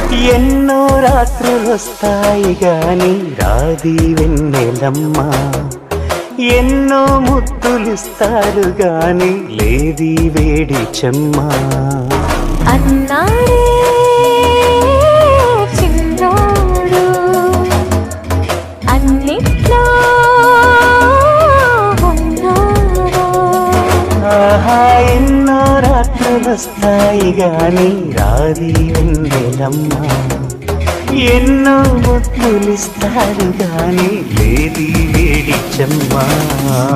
ఎన్నో రాత్రులొస్తాయి గాని రాది వెన్నెలమ్మ ఎన్నో ముద్దులిస్తారు గాని లేది వేడి చెమ్మ అన్నాడే చిన్నోడు అన్నిట్లో ఉన్నాడు ఆహా ఎన్నో రాత్రులొస్తాయి గాని రాది వెన్నెలమ్మ ఎన్నో ముద్దులిస్తారు గాని లేది వేడి చెమ్మ